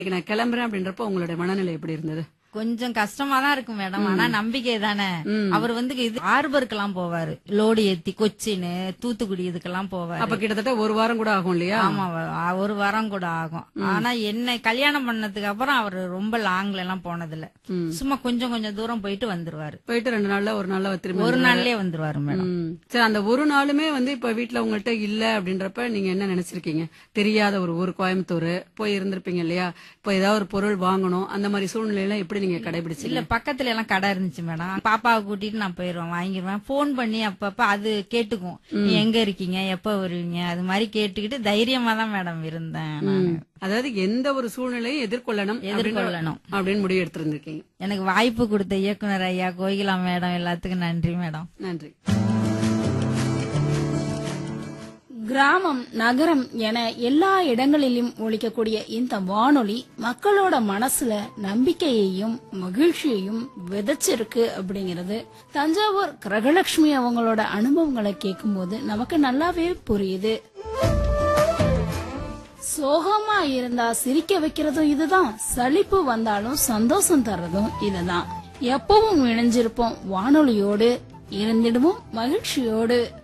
இன்னைக்கு நான் கிளம்புறேன் அப்படின்றப்ப உங்களுடைய மனநிலை எப்படி இருந்தது கொஞ்சம் கஷ்டமா தான் இருக்கும் மேடம் ஆனா நம்பிக்கை தானே அவர் வந்து இது ஹார்பருக்கெல்லாம் போவாரு லோடு ஏத்தி கொச்சின் தூத்துக்குடி இதுக்கெல்லாம் போவாரு அப்ப கிட்டத்தட்ட ஒரு வாரம் கூட ஆகும் இல்லையா ஆமா வ- ஒரு வாரம் கூட ஆகும் ஆனா என்ன கல்யாணம் பண்ணதுக்கு அப்புறம் அவர் ரொம்ப லாங்ல எல்லாம் போனதில்ல சும்மா கொஞ்சம் கொஞ்சம் தூரம் போயிட்டு வந்துருவாரு போயிட்டு ரெண்டு நாள்ல ஒரு நாள்ல திரும்பி ஒரு நாள்லயே வந்துருவாரு மேடம் ம். சரி அந்த ஒரு நாளுமே வந்து இப்ப வீட்ல உங்கள்ட்ட இல்ல அப்படின்றப்ப நீங்க என்ன நினைச்சிருக்கீங்க தெரியாத ஒரு ஊர் கோயம்புத்தூர் போய் இருந்திருப்பீங்க இல்லையா இப்ப ஏதாவது ஒரு பொருள் வாங்கணும் அந்த மாதிரி சூழ்நிலையில எப்படி நீங்க கடைபிடிச்சீங்க இல்ல பக்கத்துல எல்லாம் கடை இருந்துச்சு மேடம் பாப்பாவை கூட்டிட்டு நான் போயிருவேன் வாங்கிடுவேன் போன் பண்ணி அப்பப்ப அது கேட்டுக்கும் நீ எங்க இருக்கீங்க எப்ப வருவீங்க அது மாதிரி கேட்டுக்கிட்டு தைரியமா தான் மேடம் இருந்தேன் நானு. அதாவது எந்த ஒரு சூழ்நிலையும் எதிர்கொள்ளணும் அப்படின்ற- எதிர்கொள்ளணும். அப்படின்னு முடிவு எடுத்திருந்திருக்கீங்க எனக்கு வாய்ப்பு கொடுத்த இயக்குனர் ஐயா கோகிலா மேடம் எல்லாத்துக்கும் நன்றி மேடம் நன்றி கிராமம் நகரம் என எல்லா இடங்களிலும் ஒழிக்கக்கூடிய இந்த வானொலி மக்களோட மனசுல நம்பிக்கையையும் மகிழ்ச்சியையும் விதைச்சிருக்கு அப்படிங்கிறது தஞ்சாவூர் கிரகலட்சுமி அவங்களோட அனுபவங்களை கேட்கும்போது நமக்கு நல்லாவே புரியுது சோகமா இருந்தா சிரிக்க வைக்கிறதும் இதுதான் சலிப்பு வந்தாலும் சந்தோஷம் தர்றதும் இதுதான் எப்பவும் இணைஞ்சிருப்போம் வானொலியோடு இருந்திடுவோம் மகிழ்ச்சியோடு